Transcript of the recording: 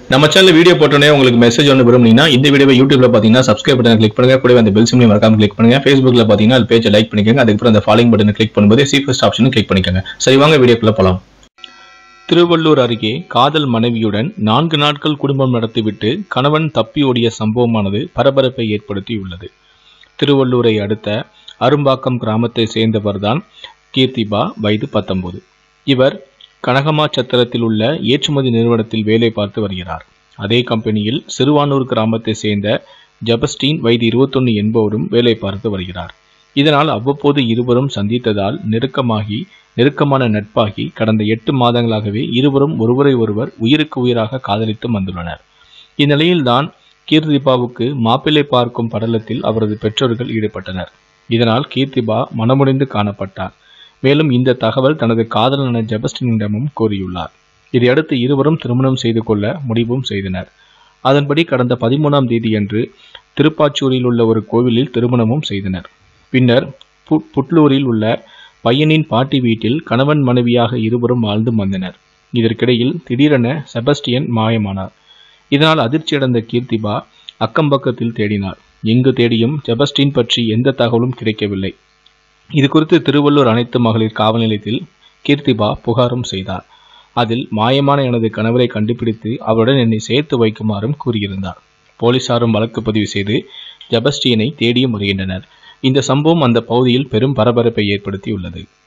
நம்ம channel video போட்டோன்னே உங்களுக்கு மெசேஜ் ஒன்று விரும்புனீங்கன்னா இந்த வீடியோவை யூடியூப்ல பார்த்தீங்கன்னா சப்ஸ்கிரைப் பட்டன் கிளிக் பண்ணுங்க கூடவே அந்த பெல் சிம்லையும் மறக்காம கிளிக் பண்ணுங்க ஃபேஸ்புக்ல பார்த்தீங்கன்னா அது பேஜை லைக் பண்ணிக்கோங்க அதுக்கப்புறம் அந்த ஃபாலோயிங் பட்டனை கிளிக் பண்ணும்போது சீஃபஸ்ட் ஆப்ஷனும் கிளிக் பண்ணிக்கோங்க சரி வாங்க வீடியோக்குள்ள போலாம் திருவள்ளூர் அருகே காதல் மனைவியுடன் நான்கு நாட்கள் குடும்பம் நடத்திவிட்டு கணவன் தப்பி ஓடிய சம்பவமானது பரபரப்பை ஏற்படுத்தியுள்ளது திருவள்ளூரை அடுத்த அரும்பாக்கம் கிராமத்தை சேர்ந்தவர்தான் கீர்த்திபா வயது பத்தொன்பது இவர் கனகமா சத்திரத்தில் உள்ள ஏற்றுமதி நிறுவனத்தில் வேலை பார்த்து வருகிறார் அதே கம்பெனியில் சிறுவானூர் கிராமத்தை சேர்ந்த ஜபஸ்டீன் வயது இருபத்தொன்னு என்பவரும் வேலை பார்த்து வருகிறார் இதனால் அவ்வப்போது இருவரும் சந்தித்ததால் நெருக்கமாகி நெருக்கமான நட்பாகி கடந்த எட்டு மாதங்களாகவே இருவரும் ஒருவரை ஒருவர் உயிருக்கு உயிராக காதலித்து வந்துள்ளனர் இந்நிலையில்தான் கீர்த்திபாவுக்கு மாப்பிள்ளை பார்க்கும் படலத்தில் அவரது பெற்றோர்கள் ஈடுபட்டனர் இதனால் கீர்த்திபா மனமுடைந்து காணப்பட்டார் மேலும் இந்த தகவல் தனது காதலனான ஜெபஸ்டினிடமும் கூறியுள்ளார் இதையடுத்து இருவரும் திருமணம் செய்து கொள்ள முடிவும் செய்தனர் அதன்படி கடந்த பதிமூணாம் தேதியன்று திருப்பாச்சூரில் உள்ள ஒரு கோவிலில் திருமணமும் செய்தனர் பின்னர் பு- புட்லூரில் உள்ள பையனின் பாட்டி வீட்டில் கணவன் மனைவியாக இருவரும் வாழ்ந்து வந்தனர் இதற்கிடையில் திடீரென செபஸ்டியன் மாயமானார் இதனால் அதிர்ச்சியடைந்த கீர்த்திபா அக்கம்பக்கத்தில் தேடினார் எங்கு தேடியும் செபஸ்டின் பற்றி எந்த தகவலும் கிடைக்கவில்லை இது குறித்து திருவள்ளூர் அனைத்து மகளிர் காவல் நிலையத்தில் கீர்த்திபா புகாரும் செய்தார் அதில் மாயமான எனது கணவரை கண்டுபிடித்து அவருடன் என்னை சேர்த்து வைக்குமாறும் கூறியிருந்தார் போலீசாரும் வழக்கு பதிவு செய்து ஜெபஸ்டியனை தேடியும் வருகின்றனர் இந்த சம்பவம் அந்த பகுதியில் பெரும் பரபரப்பை ஏற்படுத்தியுள்ளது